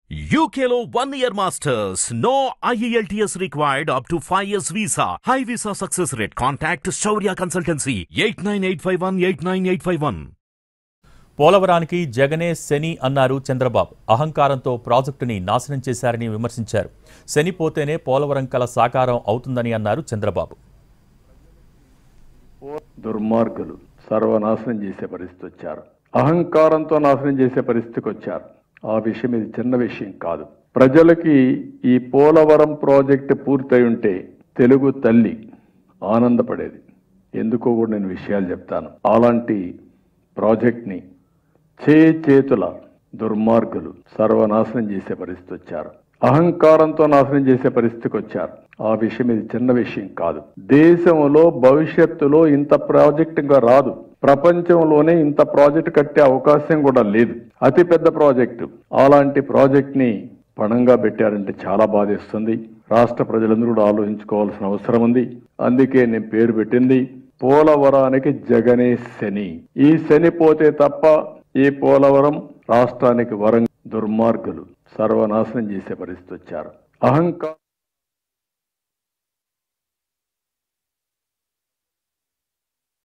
UKLO one year masters. No IELTS required up to 5 years visa. High visa success rate. Contact Shaurya Consultancy 89851 89851. పోలవరానికి జగనే శని అన్నారు చంద్రబాబు అహంకారంతో ప్రాజెక్టుని నాశనం చేశారని విమర్శించారు శని పోతేనే పోలవరం కల సాకారం అవుతుందని అన్నారు చంద్రబాబు దుర్మార్గులు సర్వనాశనం చేసే పరిస్థితి వచ్చారు అహంకారంతో నాశనం చేసే పరిస్థితికి వచ్చారు ఆ విషయం ఇది చిన్న విషయం కాదు ప్రజలకి ఈ పోలవరం ప్రాజెక్టు పూర్తయి ఉంటే తెలుగు తల్లి ఆనందపడేది ఎందుకో కూడా నేను విషయాలు చెప్తాను అలాంటి ప్రాజెక్ట్ని చే చేతుల దుర్మార్గులు సర్వనాశనం చేసే పరిస్థితి వచ్చారు అహంకారంతో నాశనం చేసే పరిస్థితికి వచ్చారు ఆ విషయం ఇది చిన్న విషయం కాదు దేశంలో భవిష్యత్తులో ఇంత ప్రాజెక్ట్ ఇంకా రాదు ప్రపంచంలోనే ఇంత ప్రాజెక్ట్ కట్టే అవకాశం కూడా లేదు అతి పెద్ద ప్రాజెక్టు అలాంటి ప్రాజెక్ట్ ని పణంగా పెట్టారంటే చాలా బాధేస్తుంది రాష్ట్ర ప్రజలందరూ కూడా ఆలోచించుకోవాల్సిన అవసరం ఉంది అందుకే నేను పేరు పెట్టింది పోలవరానికి జగనే శని ఈ శని పోతే తప్ప ఈ పోలవరం రాష్ట్రానికి వరం దుర్మార్గులు సర్వనాశనం చేసే పరిస్థితి వచ్చారు అహంకారం